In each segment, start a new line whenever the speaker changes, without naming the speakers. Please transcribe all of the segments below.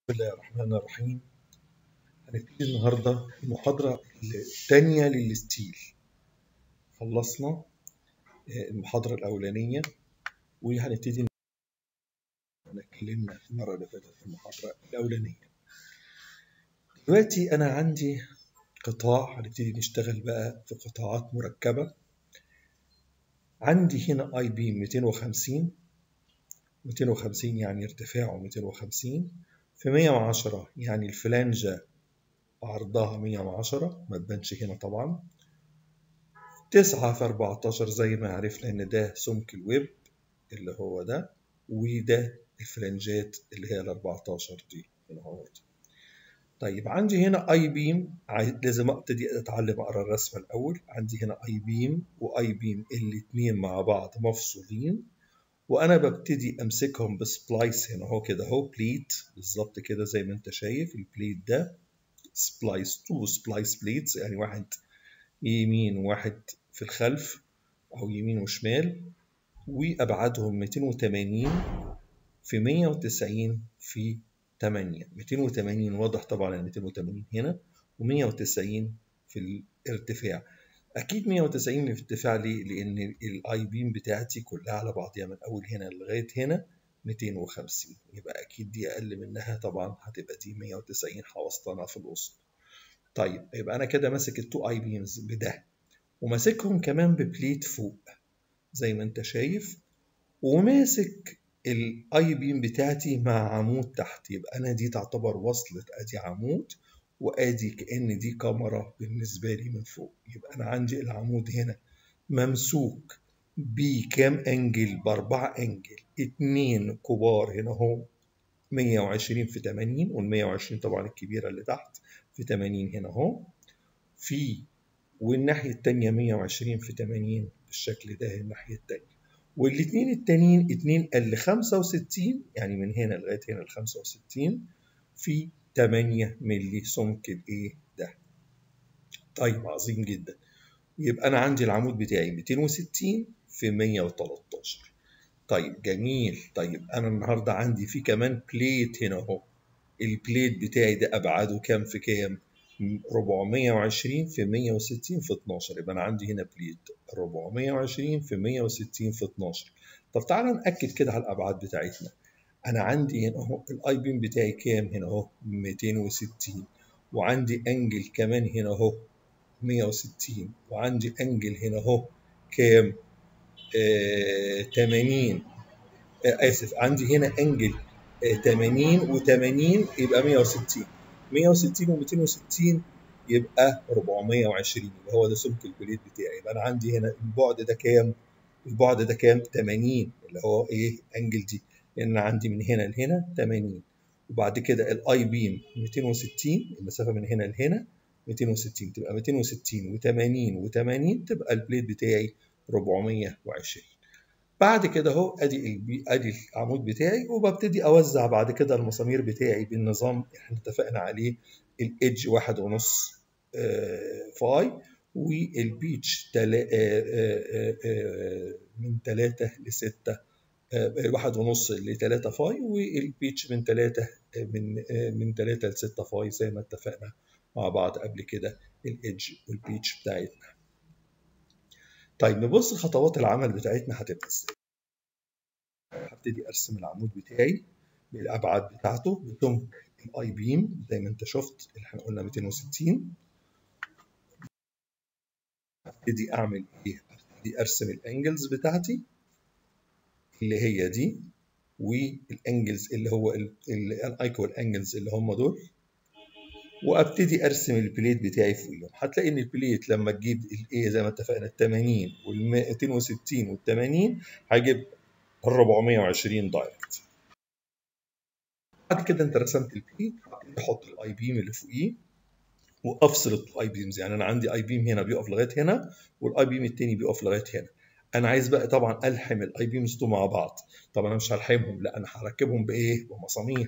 بسم الله الرحمن الرحيم هنبتدي النهاردة المحاضرة الثانية للستيل خلصنا المحاضرة الأولانية وهنبتدي احنا اتكلمنا المرة اللي فاتت في المحاضرة الأولانية دلوقتي أنا عندي قطاع هنبتدي نشتغل بقى في قطاعات مركبة عندي هنا اي بي 250 250 يعني ارتفاعه 250 في 110 يعني الفلانجة عرضها 110 ما تبانش هنا طبعا 9 في 14 زي ما عرفنا ان ده سمك الويب اللي هو ده وده الفلانجات اللي هي ال 14 دي هنا اهو طيب عندي هنا اي بيم لازم ابتدي اتعلم اقرا الرسمه الاول عندي هنا اي بيم واي بيم الاثنين مع بعض مفصولين وانا ببتدي امسكهم بسبلايس هنا اهو كده اهو بليت بالظبط كده زي ما انت شايف البليت ده سبلايس تو سبلايس بليتس يعني واحد يمين وواحد في الخلف او يمين وشمال وابعادهم 280 في 190 في 8 280 واضح طبعا 280 هنا و190 في الارتفاع اكيد 190 ارتفاع ليه لان الاي بيم بتاعتي كلها على بعضيها من اول هنا لغايه هنا 250 يبقى اكيد دي اقل منها طبعا هتبقى دي 190 حوسطنها في الوسط طيب يبقى انا كده ماسك التو اي بيمز بده وماسكهم كمان ببليت فوق زي ما انت شايف وماسك الاي بيم بتاعتي مع عمود تحت يبقى انا دي تعتبر وصلة ادي عمود وادي كأن دي كاميرا بالنسبة لي من فوق يبقى انا عندي العمود هنا ممسوك بكام انجل باربعة انجل اتنين كبار هنا اهو 120 في 80 وال 120 طبعا الكبيرة اللي تحت في 80 هنا اهو في والناحية التانية 120 في 80 بالشكل ده الناحية التانية والاثنين التانيين اتنين ال 65 يعني من هنا لغاية هنا ال 65 في 8 مللي سمك الايه ده طيب عظيم جدا يبقى انا عندي العمود بتاعي 260 في 113 طيب جميل طيب انا النهارده عندي في كمان بليت هنا اهو البليت بتاعي ده ابعاده كام في كام 420 في 160 في 12 يبقى انا عندي هنا بليت 420 في 160 في 12 طب تعالى ناكد كده على الابعاد بتاعتنا انا عندي هنا اهو الاي بيم بتاعي كام هنا اهو 260 وعندي انجل كمان هنا اهو 160 وعندي انجل هنا اهو كام آه 80 آه اسف عندي هنا انجل آه 80 و80 يبقى 160 160 و260 يبقى 420 اللي هو ده سمك البليت بتاعي يبقى انا عندي هنا البعد ده كام البعد ده كام 80 اللي هو ايه انجل دي لان عندي من هنا لهنا 80 وبعد كده الاي بيم 260 المسافه من هنا لهنا 260 تبقى 260 و80 و80 تبقى البليت بتاعي 420 بعد كده اهو ادي ادي العمود بتاعي وببتدي اوزع بعد كده المسامير بتاعي بالنظام احنا اتفقنا عليه الايدج واحد ونص فاي والبيتش تلا من 3 ل 6 واحد ونص ل 3 فاي والبيتش من 3 من من 3 ل 6 فاي زي ما اتفقنا مع بعض قبل كده الايدج والبيتش بتاعتنا طيب نبص خطوات العمل بتاعتنا هتبقى ازاي هبتدي ارسم العمود بتاعي بالابعاد بتاعته بسمك الاي بيم زي ما انت شفت اللي احنا قلنا 260 هبتدي اعمل ايه هبتدي ارسم الانجلز بتاعتي اللي هي دي والانجلز اللي هو الايكوال انجلز اللي هم دول وابتدي ارسم البليت بتاعي فوقيهم هتلاقي ان البليت لما تجيب الايه زي ما اتفقنا ال 80 وال 260 وال 80 هجيب ال 420 دايركت بعد كده انت رسمت البليت احط الاي بيم اللي فوقيه وافصل الاي بيمز يعني انا عندي اي بيم هنا بيقف لغايه هنا والاي بيم التاني بيقف لغايه هنا انا عايز بقى طبعا الحم الاي بيمز دول مع بعض طبعا انا مش هلحمهم لا انا هركبهم بايه بمسامير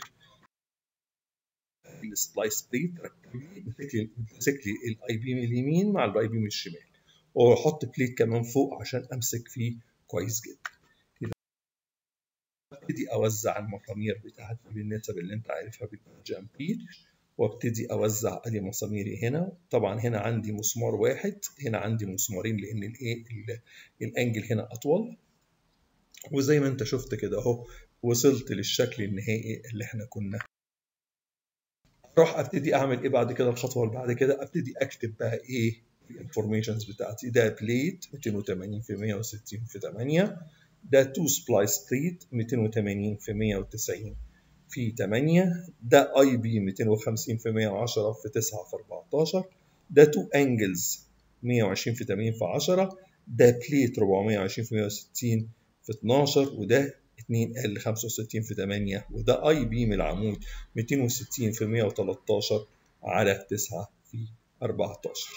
السلايس بليت ماسك لي الاي بيم اليمين مع الاي بيم الشمال واحط بليت كمان فوق عشان امسك فيه كويس جدا وابتدي اوزع المسامير بتاعتي بالنسب اللي انت عارفها بالجامبير وابتدي اوزع ادي مساميري هنا طبعا هنا عندي مسمار واحد هنا عندي مسمارين لان الايه الانجل هنا اطول وزي ما انت شفت كده اهو وصلت للشكل النهائي اللي احنا كنا اروح ابتدي اعمل ايه بعد كده الخطوه اللي بعد كده ابتدي اكتب بقى ايه الانفورميشنز بتاعتي ده بليت 280 في 160 في 8 ده 2 سبلايس بليت 280 في 190 في 8 ده اي بي 250 في 110 في 9 في 14 ده 2 انجلز 120 في 80 في 10 ده بليت 420 في 160 في 12 وده 2 ال 65 في 8 وده اي بي من العمود 260 في 113 على 9 في 14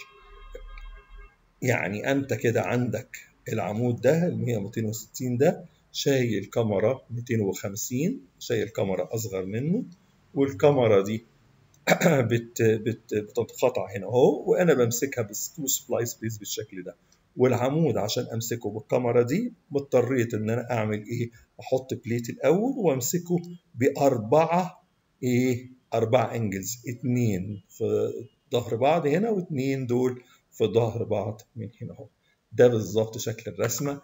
يعني انت كده عندك العمود ده ال 100 260 ده شايل كاميرا 250 شايل كاميرا اصغر منه والكاميرا دي بت بت بتتقطع هنا اهو وانا بمسكها بتو سبلايس بيس بالشكل ده والعمود عشان امسكه بالكاميرا دي اضطريت ان انا اعمل ايه احط بليت الاول وامسكه باربعه ايه اربع انجلز اتنين في ظهر بعض هنا واتنين دول في ظهر بعض من هنا اهو ده بالظبط شكل الرسمه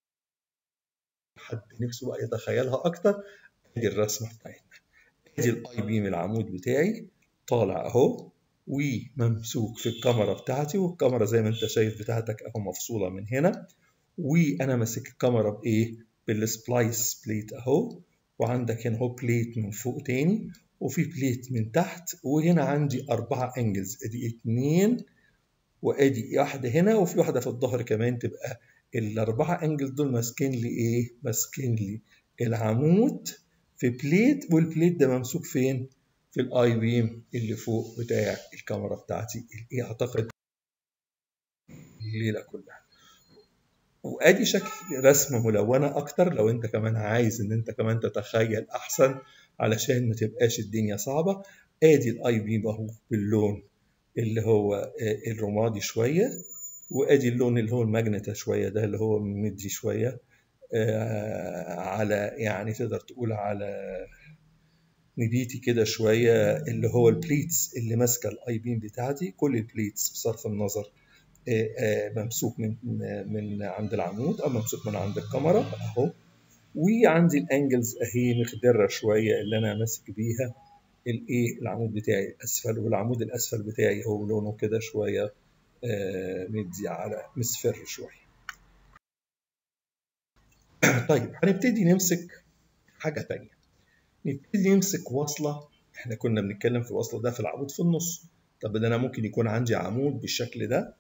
حد نفسه بقى يتخيلها اكتر ادي الرسمه بتاعتنا ادي الاي بي من العمود بتاعي طالع اهو وممسوك في الكاميرا بتاعتي والكاميرا زي ما انت شايف بتاعتك اهو مفصوله من هنا وانا ماسك الكاميرا بايه بالسبلايس بليت اهو وعندك هنا اهو بليت من فوق تاني وفي بليت من تحت وهنا عندي أربعة انجلز ادي اتنين وادي واحدة هنا وفي واحدة في الظهر كمان تبقى الأربعة انجلز دول ماسكين لي ايه؟ ماسكين لي العمود في بليت والبليت ده ممسوك فين؟ في الاي بيم اللي فوق بتاع الكاميرا بتاعتي اللي اعتقد الليله كلها وادي شكل رسمه ملونه اكتر لو انت كمان عايز ان انت كمان تتخيل احسن علشان ما تبقاش الدنيا صعبه ادي الاي بيم اهو باللون اللي هو الرمادي شويه وادي اللون اللي هو الماجنتا شويه ده اللي هو مدي شويه على يعني تقدر تقول على نبيتي كده شويه اللي هو البليتس اللي ماسكه الاي بيم بتاعتي كل البليتس بصرف النظر ممسوك من من عند العمود او ممسوك من عند الكاميرا اهو وعندي الانجلز اهي مخدره شويه اللي انا ماسك بيها الايه العمود بتاعي الاسفل والعمود الاسفل بتاعي هو لونه كده شويه مدي على مصفر شويه طيب هنبتدي نمسك حاجه تانية نبتدي نمسك وصله احنا كنا بنتكلم في الوصله ده في العمود في النص طب ده انا ممكن يكون عندي عمود بالشكل ده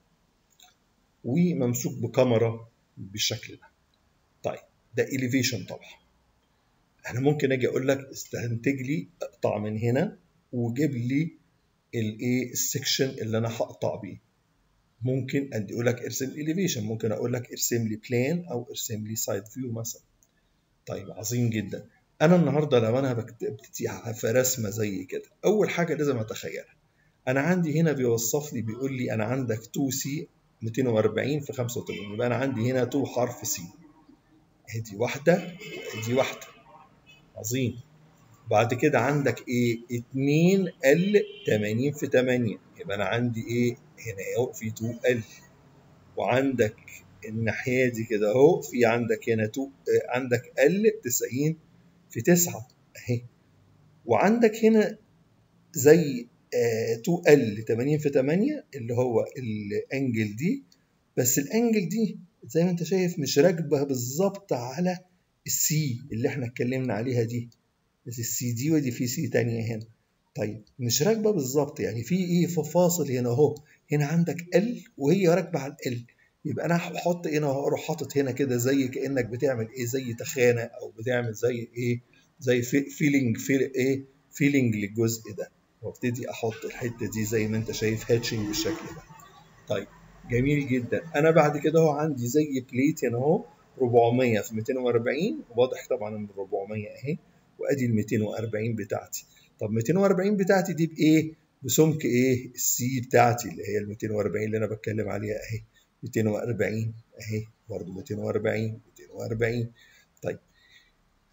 وممسوك بكاميرا بالشكل ده طيب ده اليفيشن طبعا انا ممكن اجي اقول لك استنتج لي اقطع من هنا وجيب لي الايه السكشن اللي انا هقطع بيه ممكن ادي اقول لك ارسم اليفيشن ممكن اقول لك ارسم لي بلان او ارسم لي سايد فيو مثلا طيب عظيم جدا انا النهارده لو انا ببتدي في رسمه زي كده اول حاجه لازم اتخيلها انا عندي هنا بيوصف لي بيقول لي انا عندك 2 سي 240 في 85 يبقى انا عندي هنا 2 حرف سي ادي واحده وادي واحده عظيم بعد كده عندك ايه 2 ال 80 في 8 يبقى انا عندي ايه هنا اهو في 2 ال وعندك الناحيه دي كده اهو في عندك هنا 2 عندك ال 90 في 9 اهي وعندك هنا زي 2 ال 80 في 8 اللي هو الانجل دي بس الانجل دي زي ما انت شايف مش راكبه بالظبط على السي اللي احنا اتكلمنا عليها دي بس السي دي ودي في سي تانية هنا طيب مش راكبه بالظبط يعني في ايه في فاصل هنا اهو هنا عندك ال وهي راكبه على ال يبقى انا هحط هنا اروح حاطط هنا كده زي كانك بتعمل ايه زي تخانه او بتعمل زي ايه زي في فيلينج في ايه فيلينج للجزء ده وابتدي احط الحته دي زي ما انت شايف هاتشنج بالشكل ده طيب جميل جدا انا بعد كده اهو عندي زي بليت هنا اهو 400 في 240 واضح طبعا ان 400 اهي وادي ال 240 بتاعتي طب 240 بتاعتي دي بايه بسمك ايه السي بتاعتي اللي هي ال 240 اللي انا بتكلم عليها اهي 240 اهي برضه 240 240 طيب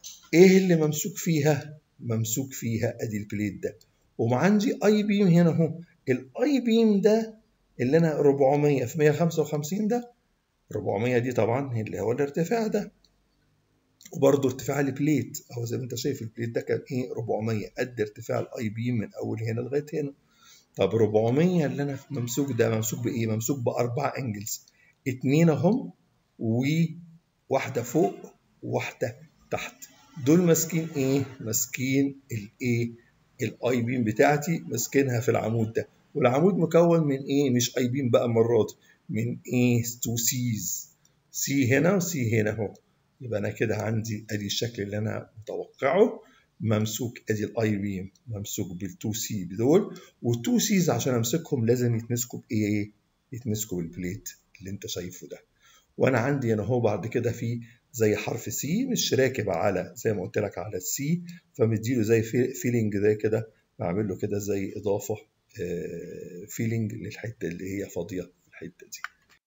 ايه اللي ممسوك فيها ممسوك فيها ادي البليت ده وعندي اي بيم هنا اهو الاي بيم ده اللي انا 400 في 155 ده 400 دي طبعا اللي هو الارتفاع ده وبرضه ارتفاع البليت اهو زي ما انت شايف البليت ده كان ايه 400 قد ارتفاع الاي بيم من اول هنا لغايه هنا طب 400 اللي انا ممسوك ده ممسوك بايه ممسوك باربع انجلز اتنين اهم وواحده فوق وواحده تحت دول ماسكين ايه ماسكين الايه الاي بيم بتاعتي ماسكينها في العمود ده والعمود مكون من ايه مش اي بيم بقى المره دي من ايه تو سيز سي هنا وسي هنا اهو يبقى انا كده عندي ادي الشكل اللي انا متوقعه ممسوك ادي الاي بيم ممسوك بالتو سي دول والتو سيز عشان امسكهم لازم يتمسكوا بايه يتمسكوا بالبليت اللي انت شايفه ده وانا عندي هنا اهو بعد كده في زي حرف سي مش راكب على زي ما قلت لك على السي فمديله زي فيلينج زي كده بعمل له كده زي اضافه فيلينج للحته اللي هي فاضيه في الحته دي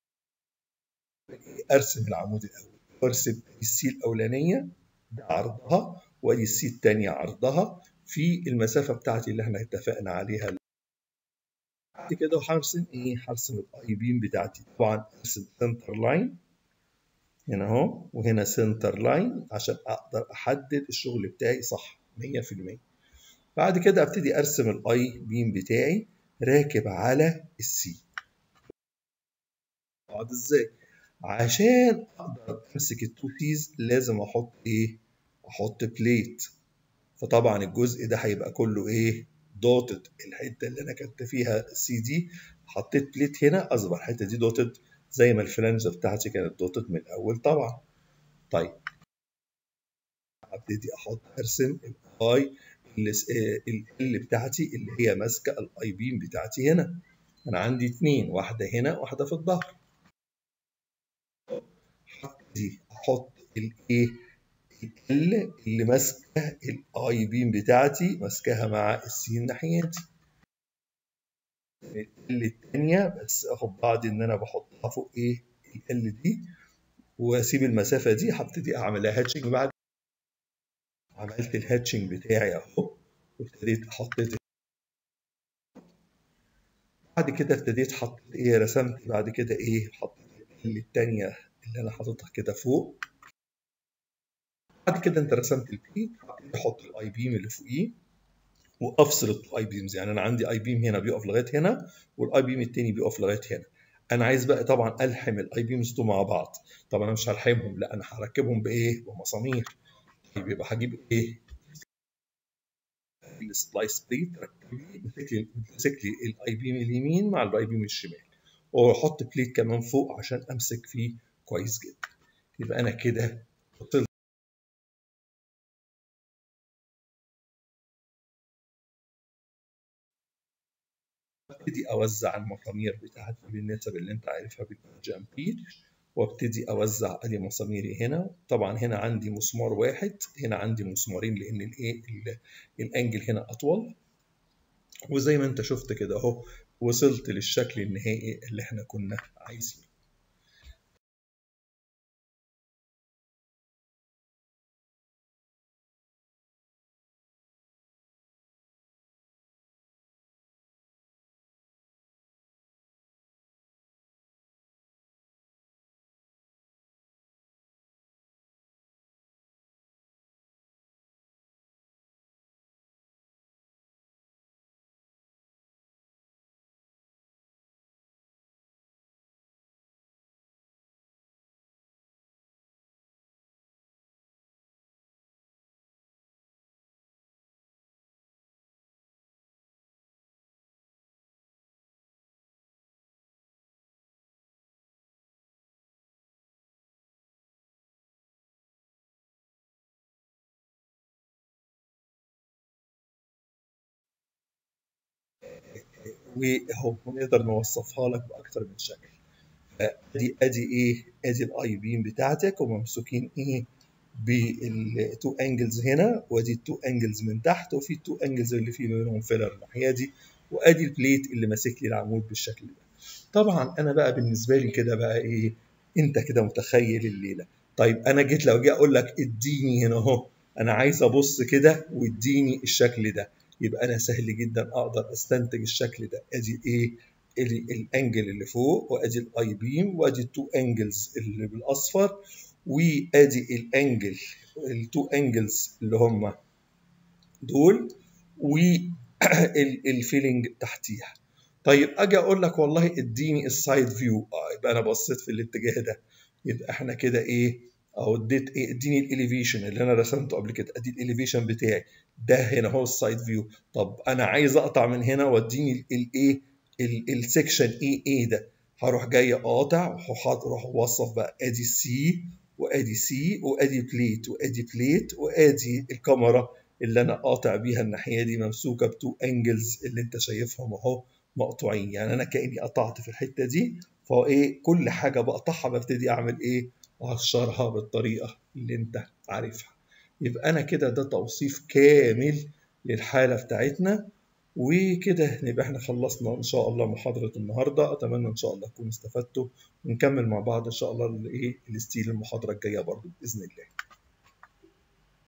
ارسم العمود الاول ارسم السي الاولانيه ده عرضها وادي السي الثانيه عرضها في المسافه بتاعتي اللي احنا اتفقنا عليها بعد كده هرسم ايه هرسم الاي بيم بتاعتي طبعا ارسم سنتر لاين هنا اهو وهنا سنتر لاين عشان اقدر احدد الشغل بتاعي صح 100% بعد كده ابتدي ارسم الاي بيم بتاعي راكب على السي بعد ازاي عشان اقدر امسك التو سيز لازم احط ايه احط بليت فطبعا الجزء ده هيبقى كله ايه دوتد الحته اللي انا كتبت فيها السي دي حطيت بليت هنا اصبح الحته دي دوتد زي ما الفلانجه بتاعتي كانت دوتد من الاول طبعا طيب ابتدي احط ارسم الاي اللي بتاعتي اللي هي ماسكه الاي بيم بتاعتي هنا انا عندي اتنين واحده هنا واحده في الظهر دي احط الايه ال اللي ماسكه الاي بيم بتاعتي ماسكاها مع السي ناحيتي ال التانية بس اخد بعض ان انا بحطها فوق ايه ال دي واسيب المسافه دي هبتدي اعملها هاتشنج بعد عملت الهاتشنج بتاعي اهو وابتديت حطيت بعد كده ابتديت حطيت ايه رسمت بعد كده ايه حطيت ال التانية اللي انا حاططها كده فوق بعد كده انت رسمت البي احط الاي بيم اللي فوقيه وافصل الاي بيمز يعني انا عندي اي بيم هنا بيقف لغايه هنا والاي بيم التاني بيقف لغايه هنا انا عايز بقى طبعا الحم الاي بيمز دول مع بعض طب انا مش هلحمهم لا انا هركبهم بايه بمسامير طيب يبقى هجيب ايه السلايس بليت مسك لي الاي بيم اليمين مع الاي بيم الشمال واحط بليت كمان فوق عشان امسك فيه كويس جدا يبقى انا كده وصلت ابتدي اوزع المسامير بتاعتي بالنسب اللي انت عارفها بالجامبير وابتدي اوزع ادي مساميري هنا طبعا هنا عندي مسمار واحد هنا عندي مسمارين لان الايه الانجل هنا اطول وزي ما انت شفت كده اهو وصلت للشكل النهائي اللي احنا كنا عايزينه واهو نقدر نوصفها لك باكتر من شكل ادي ادي ايه ادي الاي بيم بتاعتك وممسوكين ايه بالتو انجلز هنا وادي التو انجلز من تحت وفي التو انجلز اللي في منهم فيلر الناحيه دي وادي البليت اللي ماسك لي العمود بالشكل ده طبعا انا بقى بالنسبه لي كده بقى ايه انت كده متخيل الليله طيب انا جيت لو جي اقول لك اديني هنا اهو انا عايز ابص كده واديني الشكل ده يبقى انا سهل جدا اقدر استنتج الشكل ده ادي ايه الانجل اللي فوق وادي الاي بيم وادي التو انجلز اللي بالاصفر وادي الانجل التو انجلز اللي هم دول والفيلنج تحتيها طيب اجي اقول لك والله اديني السايد فيو اه يبقى انا بصيت في الاتجاه ده يبقى احنا كده ايه او اديت ايه اديني الاليفيشن اللي انا رسمته قبل كده ادي الاليفيشن بتاعي ده هنا هو السايد فيو طب انا عايز اقطع من هنا واديني الايه السكشن ايه ايه ده هروح جاي قاطع وهروح اوصف بقى ادي سي وادي سي وادي بليت وادي بليت وادي الكاميرا اللي انا قاطع بيها الناحيه دي ممسوكه بتو انجلز اللي انت شايفهم اهو مقطوعين يعني انا كاني قطعت في الحته دي فهو ايه كل حاجه بقطعها ببتدي اعمل ايه اقشرها بالطريقه اللي انت عارفها يبقى انا كده ده توصيف كامل للحاله بتاعتنا وكده نبقى احنا خلصنا ان شاء الله محاضره النهارده اتمنى ان شاء الله تكونوا استفدتوا ونكمل مع بعض ان شاء الله الايه الستيل المحاضره الجايه برضو باذن الله